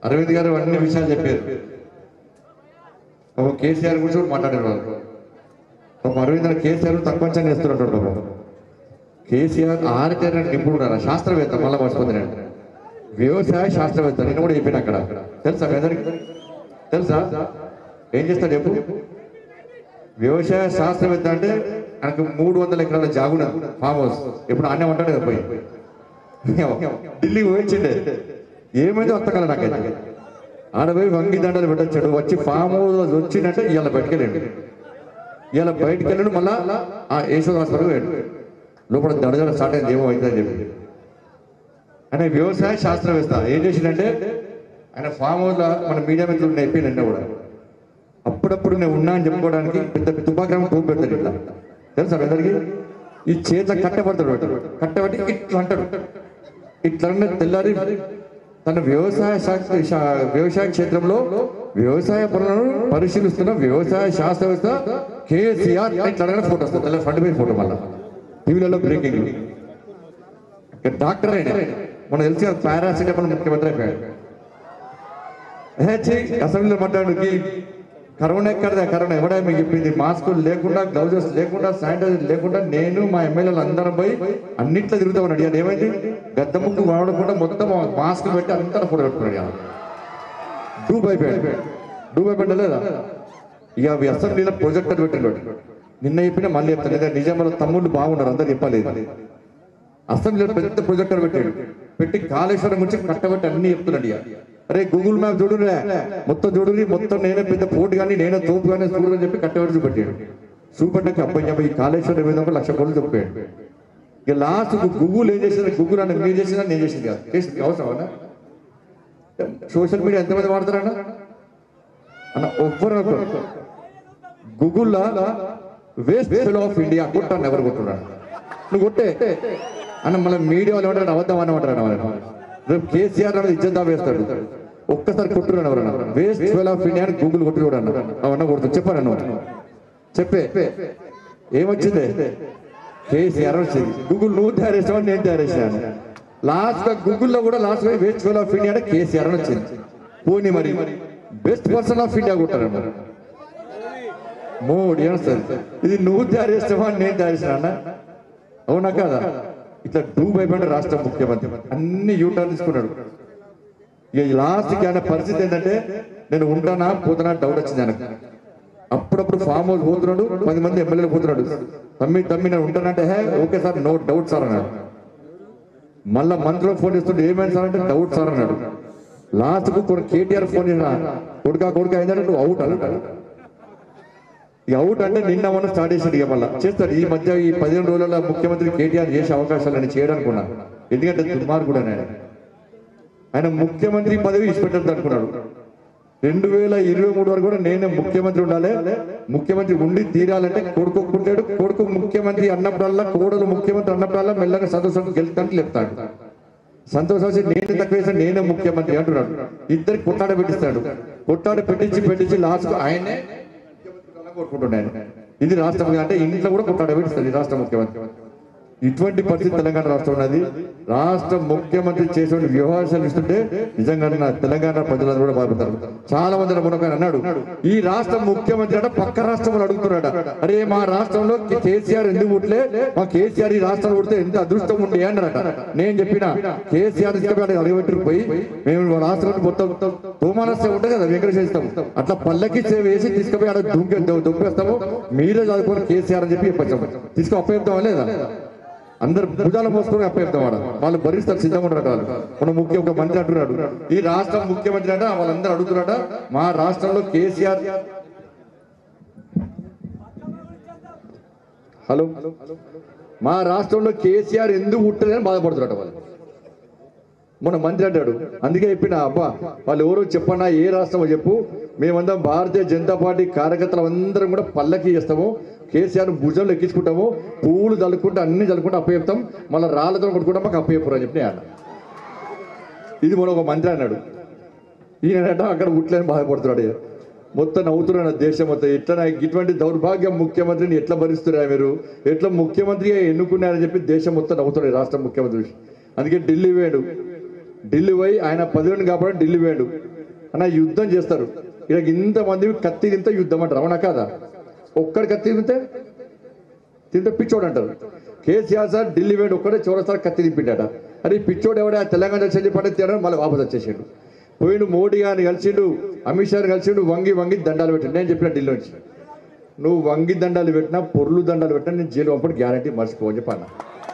అరవింద్ గారు అన్ని విషయాలు చెప్పారు ఒక కేసీఆర్ గురించి కూడా మాట్లాడారు వాళ్ళు ఒక అరవింద్ గారు కేసీఆర్ తక్కువ అంచనా వేస్తున్నట్టు పాపం. కేసీఆర్ ఆర్టీఆర్ నిపుణుడు అన్న శాస్త్రవేత్త మళ్ళీ మర్చిపోతుంది నేను వ్యవసాయ శాస్త్రవేత్త నేను కూడా చెప్పాను అక్కడ తెలుసా మీ అందరికి తెలుసా ఏం చేస్తాడు చెప్పు వ్యవసాయ శాస్త్రవేత్త అంటే ఆయనకు మూడు వందల ఎకరాల జాగున ఫామ్ హౌస్ ఇప్పుడు అన్నే ఉంటాడు కదా పోయి ఢిల్లీ పోయించిండే ఏమైందో అర్థం నాకైతే ఆడ పోయి వంగి దండలు పెట్టొచ్చాడు వచ్చి ఫామ్ హౌస్ వచ్చిందంటే ఇవాళ బయటకెళ్ళాడు ఇవాళ బయటకు వెళ్ళాడు మళ్ళా ఆ యశోద హాస్పిటల్ పోయాడు లోపల దడదడ స్టార్ట్ అయింది ఏమో అవుతుందని చెప్పి ఆయన వ్యవసాయ శాస్త్రవేత్త ఏం చేసిందంటే ఆయన ఫామ్ హౌస్ లో మన మీడియా మిత్రులు అయిపోయిందంటే కూడా అప్పుడప్పుడు నేను ఉన్నా అని చెప్పుకోవడానికి పెద్ద తుపాగ్రామం టూపు పెడతాడు ఇట్లా తెలుసా మీ అందరికి ఈ చేత కట్టబడతాడు వాడు. కట్టబట్టి ఇట్లా అంటాడు ఇట్లా అన్న తెల్లారి తన వ్యవసాయ శాస్త్ర శా- వ్యవసాయ క్షేత్రంలో వ్యవసాయ పనులను పరిశీలిస్తున్న వ్యవసాయ శాస్త్రవేత్త కేసీఆర్ ఇట్లా అనగానే ఫోటో వస్తుంది తెల్ల ఫ్రంట్ పేజ్ ఫోటో మళ్ళా టీవీలలో బ్రేకింగ్ డాక్టర్ అయినా మన తెలిసి పారాసిటమాల్ ముఖ్యమంత్రి అయిపోయాడు ఏ ఛీ, అసెంబ్లీలో మాట్లాడు ఈ కరోనా ఎక్కడదా కరోనా ఎవడా మీకు చెప్పింది మాస్కులు లేకుండా గ్లౌజెస్ లేకుండా శానిటైజర్ లేకుండా నేను మా ఎమ్మెల్యేలు అందరం పోయి అన్నిట్లో తిరుగుతా ఉన్నాడు ఇవాళ ఏమైంది గద్ద ముక్కు వాడకుండా మొత్తం మాస్క్ పెట్టి అంతా ఫోటో పెట్టుకున్నాడు ఇవాళ డూబ్ అయిపోయాడు డూబ్ అయిపోయాడు లేదా ఇక అవి అసెంబ్లీలో ప్రొజెక్టర్ పెట్టినాడు నిన్న చెప్పిన మళ్ళీ చెప్తాను లేదా నిజామాల తమ్ముళ్ళు బాగున్నారు అందరు చెప్పలేదు అసెంబ్లీలో పెద్ద ప్రొజెక్టర్ పెట్టాడు పెట్టి కాళేశ్వరం గురించి కట్టబెట్టి అన్ని చెప్తున్నాడు ఇక అరే గూగుల్ మ్యాప్ చూడురే మొత్తం చూడుని మొత్తం నేనే పెద్ద పోటీ కానీ నేనే తోపు కానీ చూడు అని చెప్పి కట్టబెట్టి చూపెట్టాడు చూపెట్టాక అబ్బాయి అబ్బాయి ఈ కాళేశ్వరం మీద ఒక లక్ష కోట్లు చెప్పాడు ఇక లాస్ట్ గూగుల్ ఏం చేసింది గూగుల్ అని మీరు చేసిందా నేను చేసింది కాదు చేసింది అవసరం సోషల్ మీడియా ఎంతమంది వాడతారన్నా అన్న ఒవ్వరు గూగుల్లో వేస్ట్ ఫెలో ఆఫ్ ఇండియా కొట్టాను ఎవరు కొట్టున్నాడు నువ్వు కొట్టే అన్న మళ్ళీ మీడియా వాళ్ళు ఏమంటారు అబద్ధం అనమంటారు అన్న రేపు కేసీఆర్ అనేది ఇజ్జత్ వేస్తాడు ఒక్కసారి కొట్టున్నాడు ఎవరన్నా వేస్ట్ ఫెలో ఆఫ్ ఇండియా అని గూగుల్ కొట్టి కూడా అన్న అవన్న కొడుతుంది చెప్పాను నువ్వు చెప్పే ఏమొచ్చింది కేసీఆర్ వచ్చింది గూగుల్ నువ్వు తయారు చేసావని నేను తయారు చేశాను లాస్ట్ గూగుల్లో కూడా last waste fellow of India అంటే కేసీఆర్ అని వచ్చింది పోనీ మరి బెస్ట్ పర్సన్ ఆఫ్ ఇండియా కొట్టారు అన్నారు మూడు ఏమొస్తుంది ఇది నువ్వు తయారు చేస్తావా అని నేను తయారు చేసిన అన్న అవునా కాదా ఇట్లా డూబ్ అయిపోయిన రాష్ట్ర ముఖ్యమంత్రి అన్ని యూటర్న్ తీసుకున్నాడు ఇక లాస్ట్కి ఆయన పరిస్థితి ఏంటంటే నేను ఉంటానా పోతానా డౌట్ వచ్చింది ఆయనకు అప్పుడప్పుడు ఫామ్ హౌస్ పోతున్నాడు పది మంది ఎమ్మెల్యేలు పోతున్నాడు తమ్మి తమ్మి నేను ఉంటానంటే hey okay sir no doubt sir అన్నాడు మళ్ళా మంత్రిలో ఫోన్ చేస్తుంటే ఏమైంది సార్ అంటే డౌట్ సార్ అన్నాడు లాస్ట్ కు కొన్ని కేటీఆర్ ఫోన్ చేసిన కొడుకా కొడుకా ఏంటంటే నువ్వు అవుట్ అన్నాడు ఇక అవుట్ అంటే నిన్న మొన్న స్టార్ట్ చేశాడు ఇక మళ్ళీ చేస్తాడు ఈ మధ్య ఈ పదిహేను రోజుల ముఖ్యమంత్రి కేటీఆర్ చేసే అవకాశాలని చేయడానికి ఉన్నా ఎందుకంటే దుర్మార్గుడు అని ఆయన ఆయన ముఖ్యమంత్రి పదవి ఇచ్చిపెట్టద్దు అనుకున్నాడు రెండు వేల ఇరవై మూడు వరకు కూడా నేనే ముఖ్యమంత్రి ఉండాలి ముఖ్యమంత్రి ఉండి తీరాలంటే కొడుకు పుట్టాడు కొడుకు ముఖ్యమంత్రి అన్నప్పుడల్లా కోడలు ముఖ్యమంత్రి అన్నప్పుడల్లా మెల్లగా సంతోషం గెలుస్తానికి చెప్తాడు సంతోషం వచ్చి నేను తక్కువ వేసాను నేనే ముఖ్యమంత్రి అంటున్నాడు ఇద్దరికి కొట్టాడ పెట్టిస్తాడు కొట్టాడ పెట్టించి పెట్టించి లాస్ట్ ఆయనే కోరుకుంటున్నాను ఇది రాష్ట్ర ముఖ్య- అంటే ఇంట్లో కూడా కొట్టాడ పెట్టిస్తుంది ఈ రాష్ట్ర ముఖ్యమంత్రి ఇటువంటి పరిస్థితి తెలంగాణ రాష్ట్రం ఉన్నది రాష్ట్ర ముఖ్యమంత్రి చేసే వ్యవహారాలు ఇస్తుంటే నిజంగా నా తెలంగాణ ప్రజలందరూ కూడా బాధపడతారు చాలా మంది మొన్న ఒక ఆయన అన్నాడు ఈ రాష్ట్ర ముఖ్యమంత్రి అంటే పక్క రాష్ట్రంలో అడుగుతున్నాడు అరే మా రాష్ట్రంలో కే- కేసీఆర్ ఎందుకు పుట్టలే మా కేసీఆర్ ఈ రాష్ట్రంలో పుడితే ఎంత అదృష్టం ఉండే అన్నారట నేను చెప్పిన కేసీఆర్ తీసుకుపోయి అడిగబెట్టి పోయి మేము మా రాష్ట్రంలో మొత్తం తోమానస్తే ఉంటుంది కదా వెంకటేశ్వరం అట్లా పల్లకి సేవ వేసి తీసుకుపోయి ఆడ దుంకే దుంపేస్తాము మీరే చదువుకొని కేసీఆర్ అని చెప్పి చెప్పచ్చు తీసుకు అప్పచెప్తామా లేదా అందరు భుజాలు మోసుకొని అప్పచెప్తాం వాడు వాళ్ళు భరిస్తారు సిద్ధంగా ఉంటారు వాళ్ళు మన ముఖ్య ఒక మంత్రి అంటున్నాడు ఈ రాష్ట్రం ముఖ్యమంత్రి అంటే వాళ్ళందరూ అడుగుతున్నాడ మా రాష్ట్రంలో కేసీఆర్ హలో మా రాష్ట్రంలో కేసీఆర్ ఎందుకు పుట్టలేదని బాధపడుతున్నాడు వాళ్ళు మన మంత్రి అంటాడు అందుకే చెప్పిన అబ్బా వాళ్ళు ఎవరో చెప్పన్నా ఏ రాష్ట్రమో చెప్పు మేమందరం భారతీయ జనతా పార్టీ కార్యకర్తలు అందరం కూడా పల్లకి చేస్తాము కేసీఆర్ భుజంలో ఎక్కించుకుంటాము పూలు చల్లుకుంటే అన్ని చల్లుకుంటే అప్ప చెప్తాం మళ్ళీ రాళ్ళతో కొట్టుకుంటాం మాకు అప్ప చెప్పరు అని చెప్పి నేను అన్నా ఇది మన ఒక మంత్రి అన్నాడు ఈయనట అక్కడ ఉట్లని బాధపడుతున్నాడు ఇక. మొత్తం నవ్వుతున్నాడు దేశం మొత్తం ఎట్లా ఇటువంటి దౌర్భాగ్యం ముఖ్యమంత్రిని ఎట్లా భరిస్తున్నారా మీరు ఎట్లా ముఖ్యమంత్రిగా ఎన్నుకున్నారని చెప్పి దేశం మొత్తం నవ్వుతున్నాడు ఈ రాష్ట్ర ముఖ్యమంత్రి అందుకే ఢిల్లీ వేడు ఢిల్లీ పోయి ఆయన పదివేలు కాబట్టి ఢిల్లీ వేయండు అన్న యుద్ధం చేస్తారు ఇక ఇంతమంది కత్తి తింటే యుద్ధం అంటారు అవునా కాదా ఒక్కడి కత్తి తింటే తింటే పిచ్చోడు అంటారు కేసీఆర్ సార్ ఢిల్లీ వేడు ఒక్కడే చౌరసారి కత్తి తిప్పిండట అరే ఈ పిచ్చోడు ఎవడే ఆ తెలంగాణ వచ్చి పడే తేడా మళ్ళీ వాపస్ వచ్చేసాడు పోయిండు మోడీ గారిని కలిసిండు అమిత్ షాని కలిసిండు వంగి వంగి దండాలు పెట్టిండు నేను చెప్పిన ఢిల్లీ నుంచి నువ్వు వంగి దండాలు పెట్టినా పొర్లు దండాలు పెట్టినా నేను జైలు పంపడు గ్యారంటీ మర్చిపోవని చెప్పాను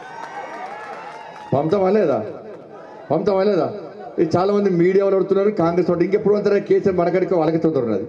పంపుతామా లేదా పంపుతామా లేదా ఇది చాలా మంది మీడియా వాళ్ళు అడుగుతున్నారు కాంగ్రెస్ వాళ్ళు ఇంకెప్పుడు అంటారా కేసీఆర్ మనకడికి వాళ్ళకి తొందరన్నది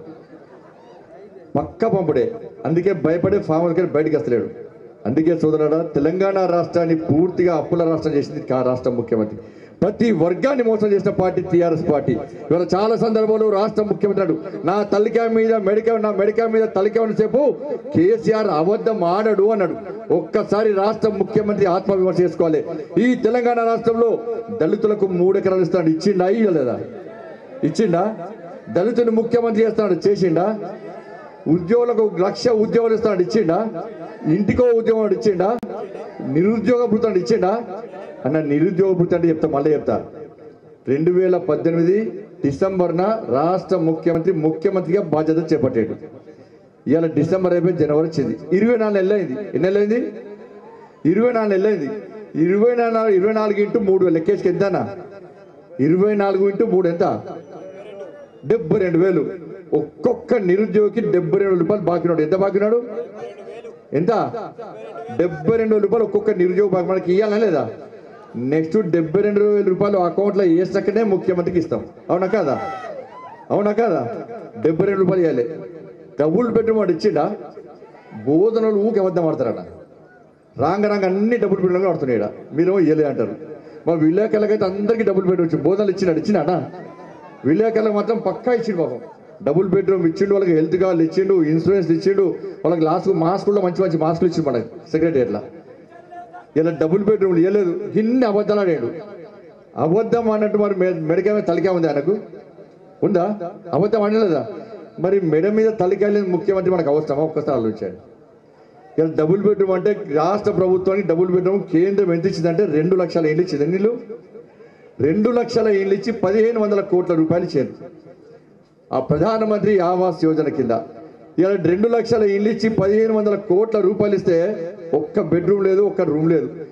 పక్క పంపుడే అందుకే భయపడే ఫామ్ హౌస్ కానీ బయటకు వస్తలేడు అందుకే సోదరుడా తెలంగాణ రాష్ట్రాన్ని పూర్తిగా అప్పుల రాష్ట్రం చేసింది కా రాష్ట్ర ముఖ్యమంత్రి ప్రతి వర్గాన్ని మోసం చేసిన పార్టీ టీఆర్ఎస్ పార్టీ ఇవాళ చాలా సందర్భాల్లో రాష్ట్ర ముఖ్యమంత్రి అన్నాడు నా తల్లికా మీద మెడికా నా మెడికా మీద తల్లికా సేపు కేసీఆర్ అబద్ధం ఆడడు అన్నాడు ఒక్కసారి రాష్ట్ర ముఖ్యమంత్రి ఆత్మవిమర్శ చేసుకోవాలి ఈ తెలంగాణ రాష్ట్రంలో దళితులకు మూడు ఎకరాలు ఇస్తాడు ఇచ్చిండా ఇయ్యలేదా ఇచ్చిండా దళితుని ముఖ్యమంత్రి చేస్తాడు చేసిండా ఉద్యోగులకు లక్ష ఉద్యోగాలు ఇస్తాడు ఇచ్చిండా ఇంటికో ఉద్యోగం ఇచ్చిండా నిరుద్యోగ భృతం ఇచ్చిండా అన్న నిరుద్యోగ భృతి అంటే చెప్తా మళ్ళీ చెప్తా రెండు వేల పద్దెనిమిది డిసెంబర్న రాష్ట్ర ముఖ్యమంత్రి ముఖ్యమంత్రిగా బాధ్యత చేపట్టాడు ఇవాళ డిసెంబర్ అయిపోయి జనవరి వచ్చింది ఇరవై నాలుగు నెలలు అయింది ఎన్ని నెలలు అయింది ఇరవై నాలుగు నెలలు అయింది ఇరవై నాలుగు ఇరవై నాలుగు ఇంటూ మూడు లెక్కేసుకు ఎంతనా ఇరవై నాలుగు ఇంటూ మూడు ఎంత డెబ్బై రెండు వేలు ఒక్కొక్క నిరుద్యోగికి డెబ్బై రెండు రూపాయలు బాకినాడు ఎంత బాకినాడు ఎంత డెబ్బై రెండు వేల రూపాయలు ఒక్కొక్క నిరుద్యోగ బాకి మనకి ఇవ్వాలా లేదా నెక్స్ట్ డెబ్బై రెండు వేల రూపాయలు అకౌంట్లో వేసాకనే ముఖ్యమంత్రికి ఇస్తాం అవునా కాదా అవునా కాదా డెబ్బై రెండు రూపాయలు ఇవ్వాలి డబ్బులు పెట్టి వాడు ఇచ్చిండా బోధనలు ఊకి అబద్ధం ఆడతారట రాంగ రాంగ అన్ని డబ్బులు పెట్టిన ఆడుతున్నాయి మీరేమో ఇవ్వలే అంటారు మా విలేకరులకైతే అందరికీ డబ్బులు పెట్టవచ్చు బోధనలు ఇచ్చినాడు ఇచ్చినాడా విలేకరులకు మాత్రం పక్కా ఇచ్చిండు పాపం డబుల్ బెడ్రూమ్ ఇచ్చిండు వాళ్ళకి హెల్త్ కార్డు ఇచ్చిండు ఇన్సూరెన్స్ ఇచ్చిండు వాళ్ళకి లాస్ట్ మాస్కుల్లో మంచి మంచి మాస్కులు ఇచ్చిండు మనకి సెక్రటరియట్లా ఇలా డబుల్ బెడ్రూమ్లు ఇవ్వలేదు ఇన్ని అబద్ధాలు ఆడాడు అబద్ధం అన్నట్టు మరి మెడకాయ మీద తలకాయ ఉంది ఆయనకు ఉందా అబద్ధం అనలేదా మరి మెడ మీద తలకాయ లేని ముఖ్యమంత్రి మనకు అవసరమా ఒక్కసారి ఆలోచించాడు ఇలా డబుల్ బెడ్రూమ్ అంటే రాష్ట్ర ప్రభుత్వానికి డబుల్ బెడ్రూమ్ కేంద్రం ఎంత ఇచ్చిందంటే రెండు లక్షల ఇల్లు ఇచ్చింది ఎన్ని ఇల్లు రెండు లక్షల ఇల్లు ఇచ్చి పదిహేను వందల కోట్ల రూపాయలు ఇచ్చారు ఆ ప్రధానమంత్రి ఆవాస్ యోజన కింద ఇలా రెండు లక్షల ఇల్లు ఇచ్చి పదిహేను వందల కోట్ల రూపాయలు ఇస్తే ఒక్క బెడ్రూమ్ లేదు ఒక్క రూమ్ లేదు